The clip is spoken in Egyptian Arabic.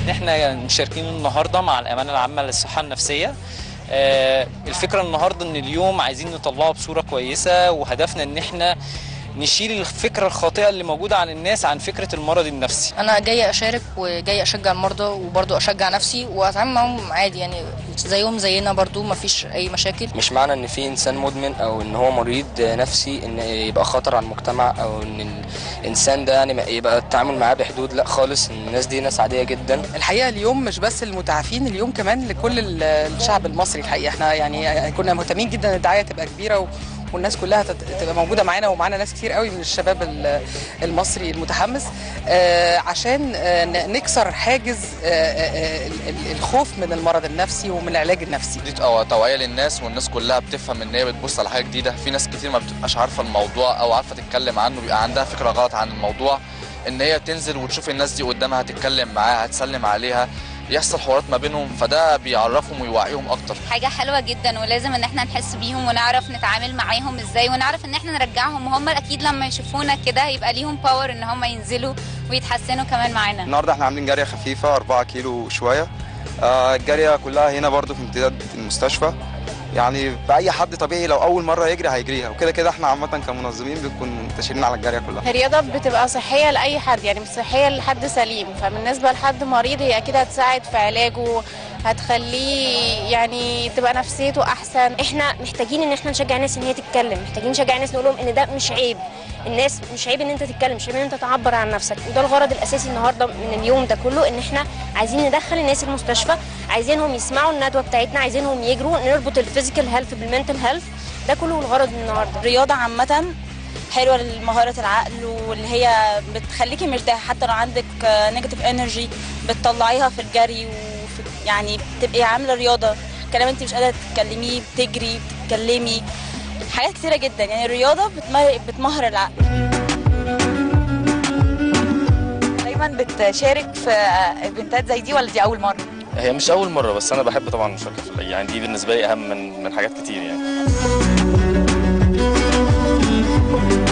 ان احنا مشاركين النهارده مع الامانه العامه للصحه النفسيه آه، الفكره النهارده ان اليوم عايزين نطلعه بصوره كويسه وهدفنا ان احنا نشيل الفكره الخاطئه اللي موجوده عن الناس عن فكره المرض النفسي انا جايه اشارك وجايه اشجع المرضى وبرضه اشجع نفسي واتعامل معاهم عادي يعني زيهم زينا برضه ما فيش اي مشاكل مش معنى ان في انسان مدمن او ان هو مريض نفسي ان يبقى خطر على المجتمع او ان الانسان ده يعني يبقى التعامل معاه بحدود لا خالص الناس دي ناس عاديه جدا الحقيقه اليوم مش بس المتعافين اليوم كمان لكل ال- الشعب المصري الحقيقه احنا يعني كنا مهتمين جدا ان الدعايه تبقى كبيره و والناس كلها تت- تبقى موجوده معانا ومعانا ناس كتير قوي من الشباب ال- المصري المتحمس آه، عشان آه، ن- نكسر حاجز آه، آه، ال- ال- الخوف من المرض النفسي ومن العلاج النفسي دي تبقى توعيه للناس والناس كلها بتفهم ان هي بتبص على حاجه جديده في ناس كتير ما بتبقاش عارفه الموضوع او عارفه تتكلم عنه بيبقى عندها فكره غلط عن الموضوع ان هي تنزل وتشوف الناس دي قدامها تتكلم معاها تسلم عليها يحصل حوارات ما بينهم فده بيعرفهم ويوعيهم اكتر حاجة حلوة جدا ولازم ان احنا نحس بيهم ونعرف نتعامل معاهم ازاي ونعرف ان احنا نرجعهم وهم اكيد لما يشوفونا كده هيبقى ليهم باور ان هم ينزلوا ويتحسنوا كمان معانا النهارده احنا عاملين جاريه خفيفه 4 كيلو شويه آه، الجاريه كلها هنا برضو في امتداد المستشفى يعني باي حد طبيعي لو اول مره يجري هيجريها وكده كده احنا عامه كمنظمين بنكون منتشرين على الجاريه كلها الرياضة بتبقى صحية لأي حد يعني مش صحية لحد سليم فبالنسبة لحد مريض هي أكيد هتساعد في علاجه هتخليه يعني تبقى نفسيته أحسن احنا محتاجين ان احنا نشجع الناس ان هي تتكلم محتاجين نشجع الناس نقول لهم ان ده مش عيب الناس مش عيب ان انت تتكلم مش عيب ان انت تعبر عن نفسك وده الغرض الاساسي النهارده من اليوم ده كله ان احنا عايزين ندخل الناس المستشفى عايزينهم يسمعوا الندوه بتاعتنا عايزينهم يجروا نربط الفيزيكال هيلث بالمنتال هيلث ده كله الغرض من النهارده الرياضة عامة حلوة لمهارة العقل واللي هي بتخليكي مرتاحة حتى لو عندك نيجاتيف انرجي بتطلعيها في الجري وفي يعني بتبقي عاملة رياضة كلام انت مش قادرة تتكلميه بتجري بتتكلمي حاجات كتيرة جدا يعني الرياضة بتمهر, بتمهر العقل دايما بتشارك في ايفنتات زي دي ولا دي اول مره هي مش اول مره بس انا بحب طبعا المشاركه في الحقيقة. يعني دي بالنسبه لي اهم من من حاجات كتير يعني